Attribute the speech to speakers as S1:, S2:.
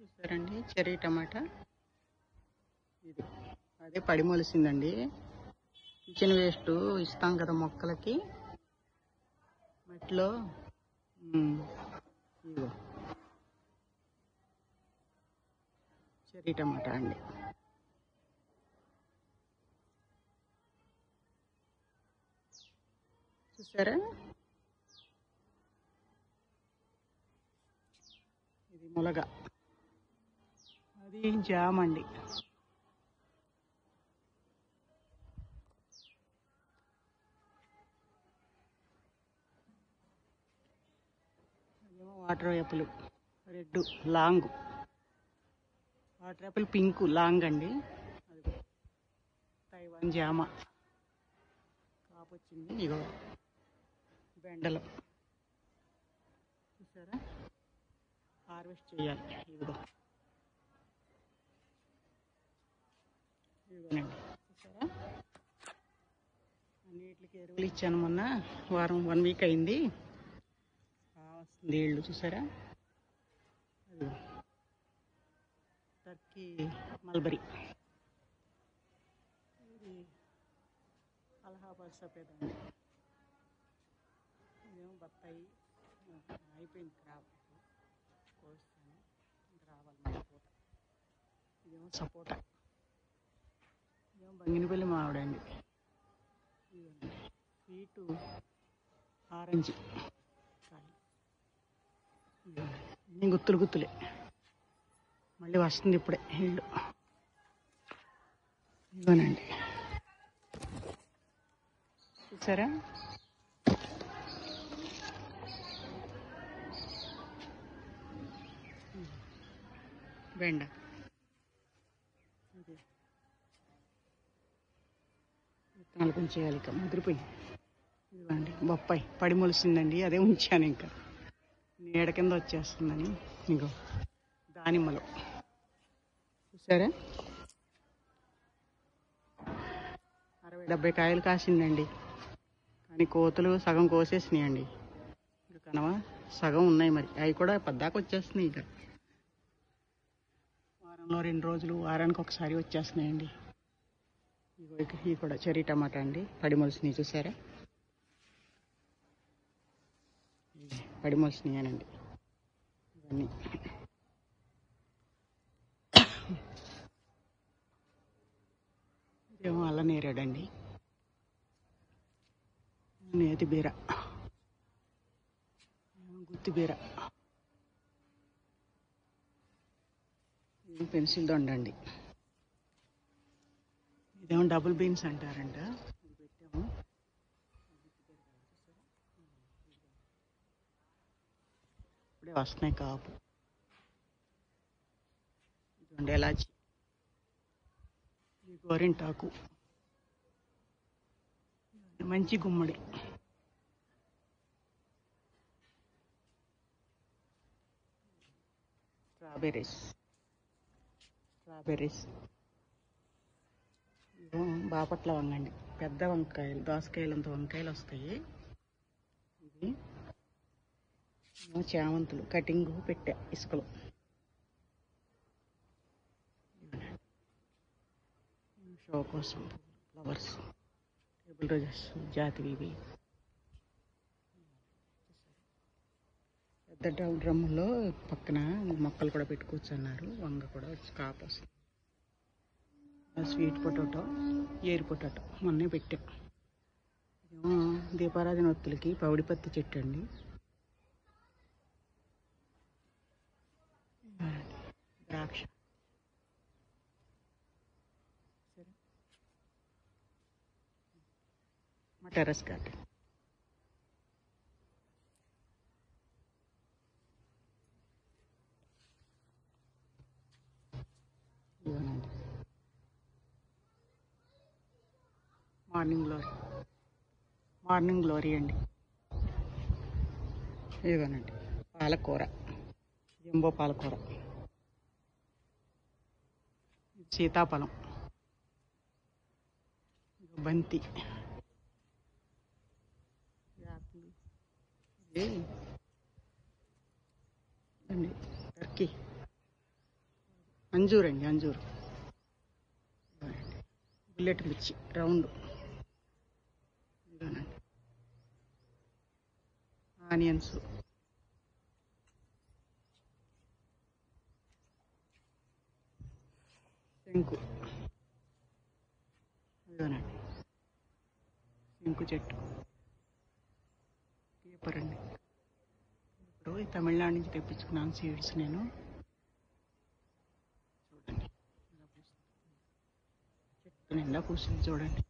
S1: చూసారండి చెర్రీ టమాటా ఇది అదే పడి మొలిసిందండి కిచెన్ వేస్ట్ ఇస్తాం కదా మొక్కలకి మట్టిలో ఉమ్, ఇదిగో చెర్రీ టమాటా అండి చూసారా ఇది ములగ అది జామ్ అండి అదేమో వాటర్ వేపులు red long water apple pink long అండి అది తైవాన్ జామ కాపు వచ్చింది ఇగో బెండలు చూసారా హార్వెస్ట్ చేయాలి ఇదిగో ఇదిగోనండి చూసారా అన్నిటికి ఎరువులు ఇచ్చాను మొన్న వారం వన్ వీక్ అయింది బాగా వస్తుంది నీళ్ళు చూసారా అదిగో టర్కీ మల్బరీ ఇది అలహాబాద్ సఫేద్ అండి ఇదేమో బత్తాయి అయిపోయింది క్రాప్ కోస్తాను ఇంకా రావాలి మళ్ళీ పూత ఇదేమో సపోటా ఇదేమో బంగినపల్లి మామిడండి ఇదిగోండి స్వీటు ఆరెంజ్ కాయలు ఇదిగోండి. ఇన్ని గుత్తులు గుత్తులే మళ్ళీ వస్తుంది ఇప్పుడే ఇల్లు ఇదిగోనండి చూసారా బెండ ఇది. విత్తనాలు కొంచెం చేయాలి ఇక ముదిరిపోయి ఇదిగోండి బొప్పాయి పడి మొలిసిందండి అదే ఉంచాను ఇంకా నీడ కింద వచ్చేస్తుందని ఇంకో దానిమ్మలు చూసారా అరవై డెబ్బై కాయలు కాసిందండి కానీ కోతులు సగం కోసేసినాయండి ఇంకా కనవా సగం ఉన్నాయి మరి అవి కూడా పద్దాక వచ్చేస్తున్నాయి ఇక వారంలో రెండు రోజులు వారానికి ఒకసారి వచ్చేస్తున్నాయండి ఇగో ఇక ఇవి కూడా చెర్రీ టమాటా అండి పడి మొలిసినవి చూసారా ఇవి పడి మొలిసినాయనండి ఇవన్నీ ఇదేమో అల్ల నేరాడండి నేతి బీర ఏమో గుత్తి బీర ఇది పెన్సిల్ దొండండి ఇదేమో డబుల్ బీన్స్ అంటారంట ఇది పెట్టాము ఇప్పుడే వస్తున్నాయి కాపు ఇదిగోండి ఎలాచి ఇది గోరింటాకు మంచి గుమ్మడి స్ట్రాబెర్రీస్ స్ట్రాబెర్రీస్ ఇదిగో బాపట్ల వంగండి పెద్ద వంకాయలు దోసకాయలంత వంకాయలు వస్తాయి ఇవి ఏమో చామంతులు కటింగ్ పెట్టా ఇసుకలో షో కోసం ఫ్లవర్స్ టేబుల్ రోజెస్ జాతివి ఇవి పెద్ద డ్రమ్ డ్రమ్ములో పక్కన మొక్కలు కూడా పెట్టుకోవచ్చు అన్నారు వంగ కూడా వచ్చి కాపు వస్తుంది స్వీట్ పొటాటో ఏరు పొటాటో మొన్నే పెట్టాం ఇదేమో దీపారాధన ఒత్తులకి పౌడి పత్తి చెట్టు అండి ద్రాక్ష సరే మా టెర్రస్ గార్డెన్ ఇదిగోనండి మార్నింగ్ గ్లోరీ మార్నింగ్ గ్లోరీ అండి ఇదిగోనండి పాలకూర జంబో పాలకూర సీతాఫలం ఇదిగో బంతి యాపిల్ ఇది అండి టర్కీ అంజూర్ అండి అంజూర్ ఇదిగోనండి. బుల్లెట్ మిర్చి రౌండ్ ఇదిగోనండి ఆనియన్స్ శంకు ఇదిగోనండి శంకు చెట్టు పేపరండి ఇప్పుడు ఈ తమిళనాడు నుంచి తెప్పించుకున్నాను సీడ్స్ నేను చూడండి ఇలా పూస్తుంది. చెట్టు నిండా పూసింది చూడండి